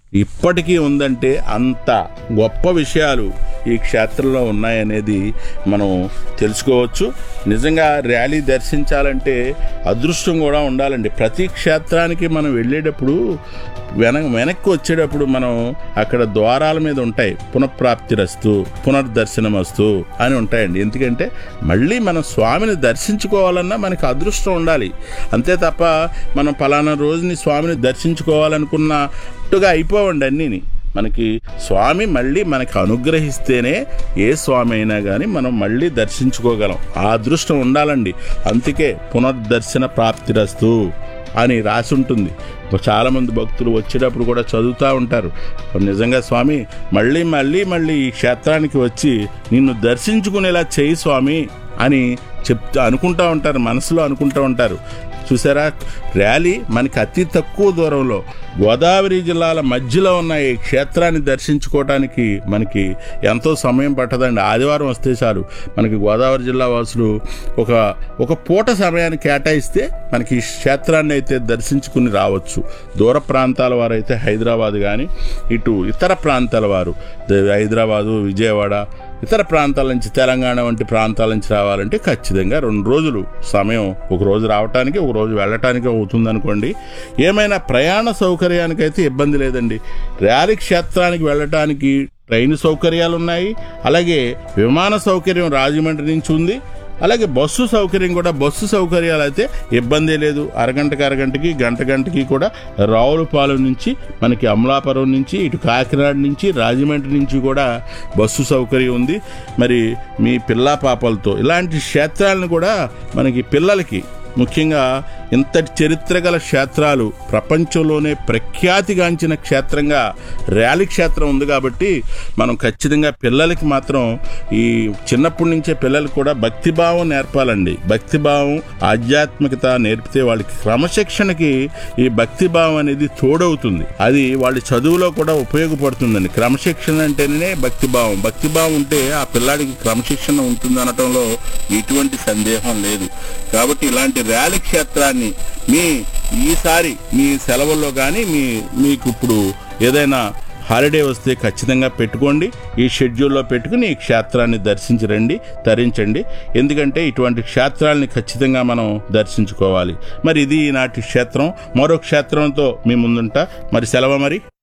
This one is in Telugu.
ఇప్పటికీ ఉందంటే అంత గొప్ప విషయాలు ఈ క్షేత్రంలో ఉన్నాయనేది మనం తెలుసుకోవచ్చు నిజంగా ర్యాలీ దర్శించాలంటే అదృష్టం కూడా ఉండాలండి ప్రతి క్షేత్రానికి మనం వెళ్ళేటప్పుడు వెన వెనక్కి వచ్చేటప్పుడు మనం అక్కడ ద్వారాల మీద ఉంటాయి పునఃప్రాప్తిరస్తు పునర్దర్శనమస్తు అని ఉంటాయండి ఎందుకంటే మళ్ళీ మనం స్వామిని దర్శించుకోవాలన్నా మనకి అదృష్టం ఉండాలి అంతే తప్ప మనం పలానా రోజుని స్వామిని దర్శించుకోవాలనుకున్నట్టుగా అయిపోవండి అన్నీని మనకి స్వామి మళ్ళీ మనకి అనుగ్రహిస్తేనే ఏ స్వామి అయినా కానీ మనం మళ్ళీ దర్శించుకోగలం ఆ అదృష్టం ఉండాలండి అందుకే పునర్దర్శన ప్రాప్తిరస్తు అని రాసి ఉంటుంది చాలామంది భక్తులు వచ్చేటప్పుడు కూడా చదువుతూ ఉంటారు నిజంగా స్వామి మళ్ళీ మళ్ళీ మళ్ళీ ఈ క్షేత్రానికి వచ్చి నిన్ను దర్శించుకునేలా చేయి స్వామి అని చెప్తా అనుకుంటా ఉంటారు మనసులో అనుకుంటూ ఉంటారు చూసారా ర్యాలీ మనకి అతి తక్కువ దూరంలో గోదావరి జిల్లాల మధ్యలో ఉన్న ఈ క్షేత్రాన్ని దర్శించుకోవడానికి మనకి ఎంతో సమయం పట్టదండి ఆదివారం వస్తే చాలు మనకి గోదావరి జిల్లా వాసులు ఒక ఒక పూట సమయాన్ని కేటాయిస్తే మనకి ఈ క్షేత్రాన్ని అయితే దర్శించుకుని రావచ్చు దూర ప్రాంతాల వారు అయితే హైదరాబాద్ కానీ ఇటు ఇతర ప్రాంతాల వారు ద- హైదరాబాదు విజయవాడ ఇతర ప్రాంతాల నుంచి తెలంగాణ వంటి ప్రాంతాల నుంచి రావాలంటే ఖచ్చితంగా రెండు రోజులు సమయం ఒక రోజు రావటానికి ఒక రోజు వెళ్ళటానికి అవుతుంది అనుకోండి ఏమైనా ప్రయాణ సౌకర్యానికైతే ఇబ్బంది లేదండి ర్యాలీ క్షేత్రానికి వెళ్ళటానికి ట్రైన్ సౌకర్యాలు ఉన్నాయి అలాగే విమాన సౌకర్యం రాజమండ్రి నుంచి ఉంది అలాగే బస్సు సౌకర్యం కూడా బస్సు సౌకర్యాలు అయితే ఇబ్బంది లేదు అరగంటకి అరగంటకి గంట గంటకి కూడా రావులపాలెం నుంచి మనకి అమలాపురం నుంచి ఇటు కాకినాడ నుంచి రాజమండ్రి నుంచి కూడా బస్సు సౌకర్యం ఉంది మరి మీ పిల్లా పాపలతో ఇలాంటి క్షేత్రాలను కూడా మనకి పిల్లలకి ముఖ్యంగా ఇంతటి చరిత్ర గల క్షేత్రాలు ప్రపంచంలోనే ప్రఖ్యాతిగాంచిన క్షేత్రంగా ర్యాలీ క్షేత్రం ఉంది కాబట్టి మనం ఖచ్చితంగా పిల్లలకి మాత్రం ఈ చిన్నప్పటి నుంచే పిల్లలకు కూడా భక్తిభావం నేర్పాలండి భక్తిభావం ఆధ్యాత్మికత నేర్పితే వాళ్ళకి క్రమశిక్షణకి ఈ భక్తిభావం అనేది తోడవుతుంది అది వాళ్ళ చదువులో కూడా ఉపయోగపడుతుందండి క్రమశిక్షణ అంటేనే భక్తిభావం భక్తిభావం ఉంటే ఆ పిల్లాడికి క్రమశిక్షణ ఉంటుంది అనటంలో ఎటువంటి సందేహం లేదు కాబట్టి ఇలాంటి ర్యాలీ క్షేత్రాన్ని మీ ఈసారి మీ సెలవుల్లో కానీ మీ మీకు ఇప్పుడు ఏదైనా హాలిడే వస్తే ఖచ్చితంగా పెట్టుకోండి ఈ షెడ్యూల్లో పెట్టుకుని ఈ క్షేత్రాన్ని దర్శించి రండి తరించండి ఎందుకంటే ఇటువంటి క్షేత్రాలని ఖచ్చితంగా మనం దర్శించుకోవాలి మరి ఇది ఈనాటి క్షేత్రం మరో క్షేత్రంతో మీ ముందుంటా మరి సెలవు మరి